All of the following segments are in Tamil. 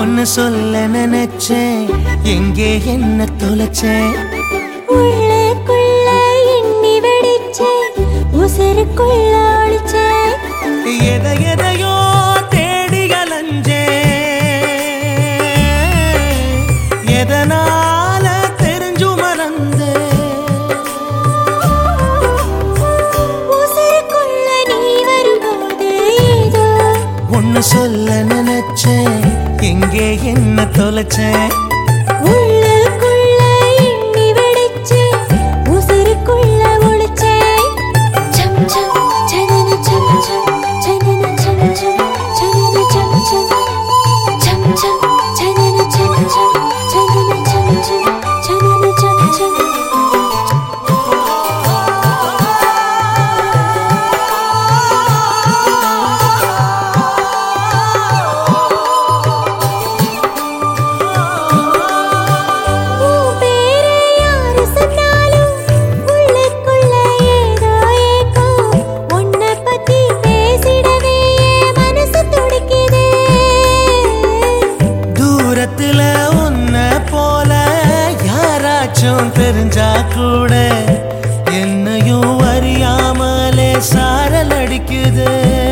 ஒன்னு சொல்ல நினைச்சேன் எங்கே என்ன தொலைச்சேன் உள்ளுக்குள்ள எண்ணி வெடிச்சே உசுருக்குள்ள ஒளிச்சே எதை எதையோ தேடி அலைஞ்சேன் எதனால தெரிஞ்சு மறந்தேன் உசுருக்குள்ள நீ வரும்போது ஏதோ ஒன்னு சொல்ல நினைச்சேன் எங்கே என்ன தொலைச்சேன் உள்ளுக்குள்ள எண்ணி வெடிச்சே உசுருக்குள்ள ஒளிச்சே சம் சம் சனன சம் சம் சனன சம் சம் சனன சம் சம் சம் சம் சனன சம் சம் சனன சம் சம் சனன சம் சம் உன் பேரை யாரு சொன்னாலும் உள்ளுக்குள்ள ஏதோ ஏக்கம் உன்னை பத்தி பேசிடவே என் மனசு துடிக்குதே தூரத்துல உன்ன போல யாராச்சும் தெரிஞ்சா கூட என்னையும் அறியாமலே சாரல் அடிக்குது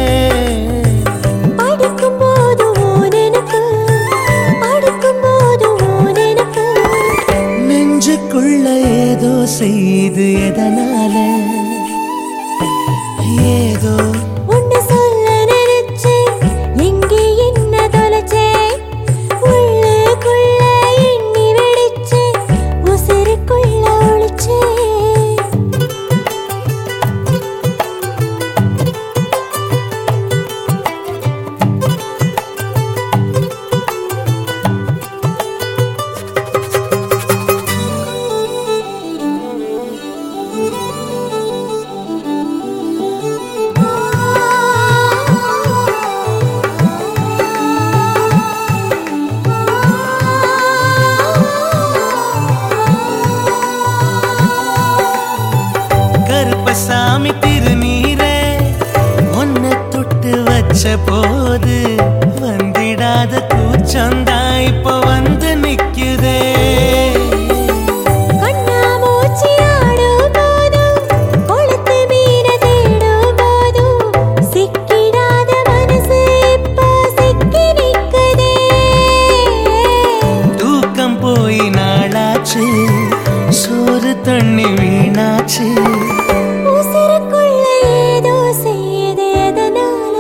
படிக்கும்போது உன் எனக்கு படுக்கும்போது உன் எனக்கு நெஞ்சுக்குள்ள ஏதோ செய்து எதனால ஏதோ உன்னை சொல்ல நினைச்சேன் எங்கே என்ன தொலைச்சேன் உள்ளுக்குள்ள எண்ணி வெடிச்சேன் உசுருக்குள்ள ஒளிச்சேன் கருப்பசாமி திருநீரே உன்னை தொட்டு வச்ச போது வந்திடாத கூச்சந்தா இப்ப வந்து நிக்குதே கண்ணாமூச்சி ஆடும் போதும் கொளுத்து மீன தேடும் போதும் சிக்கிடாத மனசு இப்போ சிக்கி நிக்குதே தூக்கம் போய் நாளாச்சு சோறு தண்ணி வீணாச்சு உசுருக்குள்ள ஏதோ செய்யுது எதனால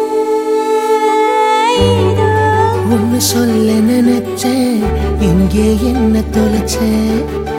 ஏதோ ஒன்னு சொல்ல நினைச்சேன் இங்கே என்ன தொலைச்சேன்